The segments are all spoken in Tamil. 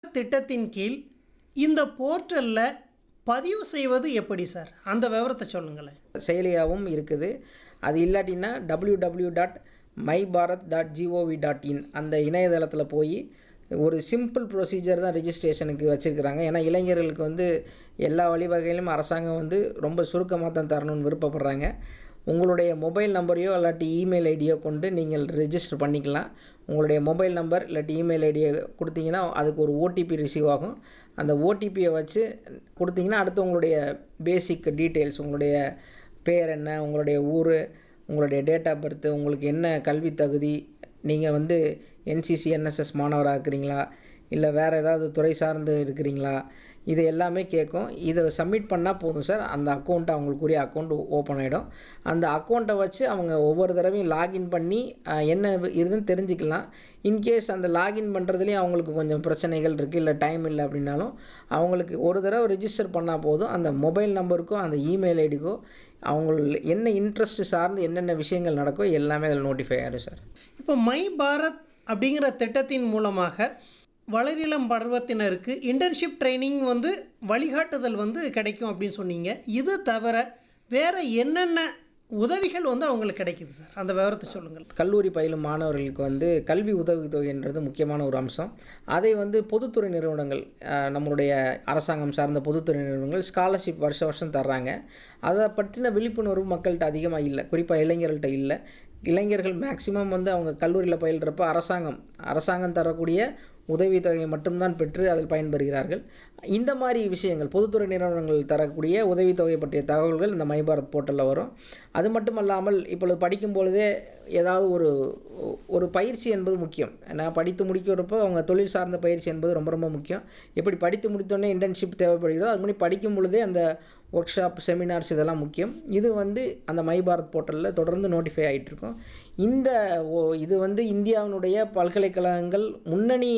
திட்டத்தின் கீழ் இந்த போர்ட்டலில் பதிவு செய்வது எப்படி சார் அந்த விவரத்தை சொல்லுங்களேன் செயலியாகவும் இருக்குது அது இல்லாட்டின்னா W W dot my Bharat dot G O V dot in அந்த இணையதளத்தில் போய் ஒரு சிம்பிள் ப்ரொசீஜர் தான் ரெஜிஸ்ட்ரேஷனுக்கு வச்சுருக்கிறாங்க ஏன்னா இளைஞர்களுக்கு வந்து எல்லா வழிவகையிலும் அரசாங்கம் வந்து ரொம்ப சுருக்கமாக தான் தரணும்னு விருப்பப்படுறாங்க உங்களுடைய மொபைல் நம்பரையோ இல்லாட்டி இமெயில் ஐடியோ கொண்டு நீங்கள் ரெஜிஸ்டர் பண்ணிக்கலாம் உங்களுடைய மொபைல் நம்பர் இல்லாட்டி இமெயில் ஐடியை கொடுத்தீங்கன்னா அதுக்கு ஒரு ஓடிபி ரிசீவ் ஆகும் அந்த ஓடிபியை வச்சு கொடுத்தீங்கன்னா அடுத்து உங்களுடைய பேசிக் டீட்டெயில்ஸ் உங்களுடைய பேர் என்ன உங்களுடைய ஊர் உங்களுடைய டேட் ஆஃப் பர்த் உங்களுக்கு என்ன கல்வி தகுதி நீங்கள் வந்து என்சிசி என்எஸ்எஸ் மாணவராக இருக்கிறீங்களா இல்லை வேறு ஏதாவது துறை சார்ந்து இருக்கிறீங்களா இது எல்லாமே கேட்கும் இதை சப்மிட் பண்ணால் போதும் சார் அந்த அக்கௌண்ட்டை அவங்களுக்குரிய அக்கௌண்ட் ஓப்பன் ஆகிடும் அந்த அக்கௌண்ட்டை வச்சு அவங்க ஒவ்வொரு தடவையும் லாகின் பண்ணி அஹ், என்ன இதுன்னு தெரிஞ்சுக்கலாம் இன்கேஸ் அந்த லாகின் பண்ணுறதுலேயும் அவங்களுக்கு கொஞ்சம் பிரச்சனைகள் இருக்குது இல்லை டைம் இல்லை அப்படின்னாலும் அவங்களுக்கு ஒரு தடவை ரிஜிஸ்டர் பண்ணால் போதும் அந்த மொபைல் நம்பருக்கோ அந்த இமெயில் ஐடிக்கோ அவங்க என்ன இன்ட்ரெஸ்ட் சார்ந்து என்னென்ன விஷயங்கள் நடக்கோ எல்லாமே அதில் நோட்டிஃபை ஆகிடும் சார் இப்போ மை பாரத் அப்படிங்கிற திட்டத்தின் மூலமாக வளரிளம் பருவத்தினருக்கு இன்டர்ன்ஷிப் ட்ரைனிங் வந்து வழிகாட்டுதல் வந்து கிடைக்கும் அப்படின்னு சொன்னீங்க இது தவிர வேறு என்னென்ன உதவிகள் வந்து அவங்களுக்கு கிடைக்குது சார் அந்த விவரத்தை சொல்லுங்கள் கல்லூரி பயிலும் மாணவர்களுக்கு வந்து கல்வி உதவித்தொகைன்றது முக்கியமான ஒரு அம்சம் அதை வந்து பொதுத்துறை நிறுவனங்கள் அஹ், நம்மளுடைய அரசாங்கம் சார்ந்த பொதுத்துறை நிறுவனங்கள் ஸ்காலர்ஷிப் வருஷ வருஷம் தர்றாங்க அதை பற்றின விழிப்புணர்வு மக்கள்கிட்ட அதிகமாக இல்லை குறிப்பாக இளைஞர்கள்ட்ட இல்லை இளைஞர்கள் மேக்சிமம் வந்து அவங்க கல்லூரியில் பயில்றப்ப அரசாங்கம் அரசாங்கம் தரக்கூடிய உதவித்தொகையை மட்டும்தான் பெற்று அதில் பயன்பெறுகிறார்கள் இந்த மாதிரி விஷயங்கள் பொதுத்துறை நிறுவனங்கள் தரக்கூடிய உதவித்தொகை பற்றிய தகவல்கள் இந்த மை பாரத் போர்ட்டலில் வரும் அது மட்டும் அல்லாமல் இப்பொழுது படிக்கும் பொழுதே ஏதாவது ஒரு ஒரு பயிற்சி என்பது முக்கியம் ஏன்னா படித்து முடிக்கிறப்போ அவங்க தொழில் சார்ந்த பயிற்சி என்பது ரொம்ப ரொம்ப முக்கியம் எப்படி படித்து முடித்தோடனே இன்டர்ன்ஷிப் தேவைப்படுகிறதோ அது முன்னாடி படிக்கும் பொழுதே அந்த ஒர்க் ஷாப் செமினார்ஸ் இதெல்லாம் முக்கியம் இது வந்து அந்த மை பாரத் போர்ட்டலில் தொடர்ந்து நோட்டிஃபை ஆகிட்டு இருக்கும் இந்த ஓ- இது வந்து இந்தியாவினுடைய பல்கலைக்கழகங்கள் முன்னணி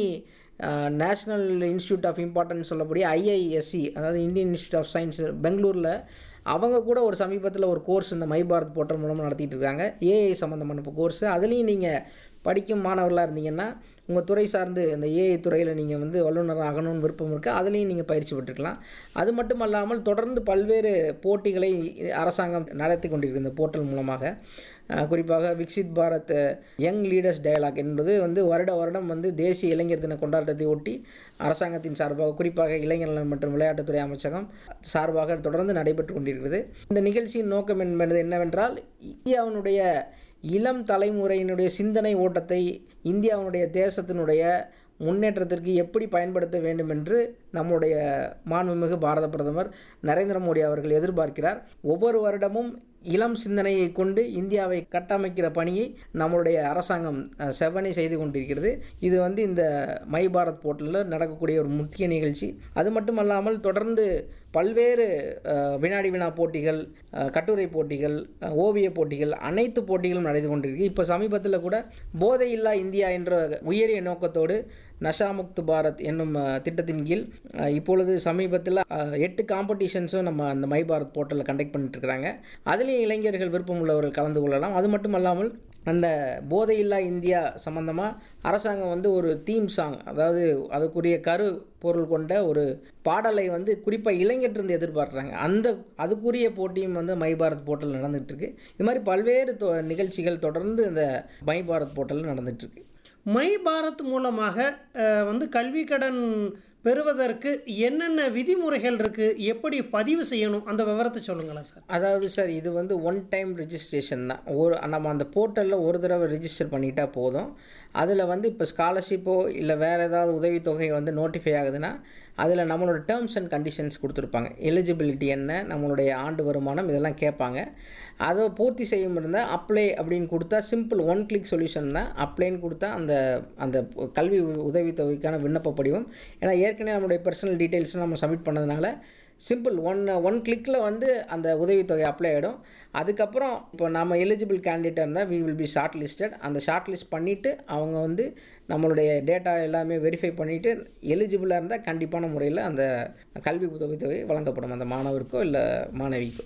நேஷ்னல் இன்ஸ்டியூட் ஆஃப் இம்பார்ட்டன்ஸ் சொல்லக்கூடிய ஐஐஎஸ்சி அதாவது இந்தியன் இன்ஸ்டியூட் ஆஃப் சயின்ஸ் பெங்களூரில் அவங்க கூட ஒரு சமீபத்தில் ஒரு கோர்ஸ் இந்த மை பாரத் போர்ட்டல் மூலமாக நடத்திட்டு இருக்காங்க ஏஐ சம்மந்தமான கோர்ஸ் அதுலேயும் நீங்கள் படிக்கும் மாணவர்களாக இருந்தீங்கன்னா உங்கள் துறை சார்ந்து இந்த ஏஐ துறையில் நீங்கள் வந்து வல்லுநர் ஆகணும்னு விருப்பம் இருக்குது அதுலேயும் நீங்கள் பயிற்சி பெற்றுக்கலாம் அது மட்டும் அல்லாமல் தொடர்ந்து பல்வேறு போட்டிகளை அரசாங்கம் நடத்தி கொண்டிருக்கு இந்த போர்ட்டல் மூலமாக அஹ், குறிப்பாக Viksit Bharat young leaders dialogue என்பது வந்து வருட வருடம் வந்து தேசிய இளைஞர் தின கொண்டாட்டத்தை ஒட்டி அரசாங்கத்தின் சார்பாக குறிப்பாக இளைஞர் நலன் மற்றும் விளையாட்டுத்துறை அமைச்சகம் சார்பாக தொடர்ந்து நடைபெற்று கொண்டிருக்கிறது இந்த நிகழ்ச்சியின் நோக்கம் என்பது என்னவென்றால் இந்தியாவினுடைய இளம் தலைமுறையினுடைய சிந்தனை ஓட்டத்தை இந்தியாவினுடைய தேசத்தினுடைய முன்னேற்றத்திற்கு எப்படி பயன்படுத்த வேண்டும் என்று நம்முடைய மாண்புமிகு பாரத பிரதமர் நரேந்திர மோடி அவர்கள் எதிர்பார்க்கிறார் ஒவ்வொரு வருடமும் இளம் சிந்தனையை கொண்டு இந்தியாவை கட்டமைக்கிற பணியை நம்மளுடைய அரசாங்கம் அஹ், செவ்வனே செய்து கொண்டிருக்கிறது இது வந்து இந்த மை பாரத் போர்ட்டலில் நடக்கக்கூடிய ஒரு முக்கிய நிகழ்ச்சி அது மட்டும் அல்லாமல் தொடர்ந்து பல்வேறு அஹ், வினாடி வினா போட்டிகள் அஹ், கட்டுரை போட்டிகள் அஹ், ஓவிய போட்டிகள் அனைத்து போட்டிகளும் நடந்து கொண்டிருக்கு இப்போ சமீபத்தில் கூட போதையில்லா இந்தியா என்ற உயரிய நோக்கத்தோடு நஷாமுக்து பாரத் என்னும் அஹ், திட்டத்தின் கீழ் அஹ், இப்பொழுது சமீபத்தில் அஹ், எட்டு காம்படிஷன்ஸும் நம்ம அந்த மை பாரத் போர்ட்டலில் கண்டக்ட் பண்ணிட்டு இருக்கிறாங்க அதுலேயும் இளைஞர்கள் விருப்பம் உள்ளவர்கள் கலந்து கொள்ளலாம் அது மட்டும் அல்லாமல் அந்த போதையில்லா இந்தியா சம்பந்தமாக அரசாங்கம் வந்து ஒரு தீம் சாங் அதாவது அதுக்குரிய கரு பொருள் கொண்ட ஒரு பாடலை வந்து குறிப்பாக இளைஞர்கிட்ட எதிர்பார்க்குறாங்க அந்த அதுக்குரிய போட்டியும் வந்து மை பாரத் போர்ட்டல் நடந்துட்டு இருக்கு இது மாதிரி பல்வேறு தொ- நிகழ்ச்சிகள் தொடர்ந்து இந்த மை பாரத் போர்ட்டலில் நடந்துட்டு இருக்கு மை பாரத் மூலமாக அஹ், வந்து கல்வி கடன் பெறுவதற்கு என்னென்ன விதிமுறைகள் இருக்குது எப்படி பதிவு செய்யணும் அந்த விவரத்தை சொல்லுங்களேன் சார் அதாவது சார் இது வந்து ஒன் டைம் ரெஜிஸ்ட்ரேஷன் தான் ஒரு நம்ம அந்த போர்ட்டலில் ஒரு தடவை ரெஜிஸ்டர் பண்ணிட்டா போதும் அதில் வந்து இப்போ ஸ்காலர்ஷிப்போ இல்லை வேறு ஏதாவது உதவித்தொகை வந்து நோட்டிஃபை ஆகுதுன்னா அதில் நம்மளோட டேர்ம்ஸ் அண்ட் கண்டிஷன்ஸ் கொடுத்துருப்பாங்க எலிஜிபிலிட்டி என்ன நம்மளுடைய ஆண்டு வருமானம் இதெல்லாம் கேட்பாங்க அதை பூர்த்தி செய்யும் இருந்தால் அப்ளை அப்படின்னு கொடுத்தா சிம்பிள் ஒன் கிளிக் சொல்யூஷன் தான் அப்ளைன்னு கொடுத்தா அந்த அந்த கல்வி உதவித்தொகைக்கான விண்ணப்ப படிவம் ஏன்னா ஏற்கனவே நம்மளுடைய பர்சனல் டீட்டெயில்ஸ் நம்ம சப்மிட் பண்ணதுனால சிம்பிள் ஒன் ஒன் கிளிக்கில் வந்து அந்த உதவித்தொகை அப்ளை ஆகிடும் அதுக்கப்புறம் இப்போ நம்ம எலிஜிபிள் கேண்டிடேட்டாக இருந்தால் we will be shortlisted அந்த ஷார்ட் லிஸ்ட் பண்ணிவிட்டு அவங்க வந்து நம்மளுடைய டேட்டா எல்லாமே வெரிஃபை பண்ணிவிட்டு எலிஜிபிளாக இருந்தால் கண்டிப்பான முறையில் அந்த கல்வி உதவித்தொகை வழங்கப்படும் அந்த மாணவருக்கோ இல்லை மாணவிக்கோ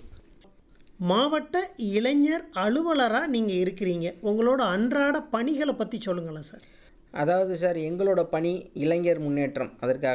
மாவட்ட இளைஞர் அலுவலராக நீங்கள் இருக்கிறீங்க உங்களோட அன்றாட பணிகளை பற்றி சொல்லுங்களேன் சார் அதாவது சார் எங்களோட பணி இளைஞர் முன்னேற்றம் அதற்காக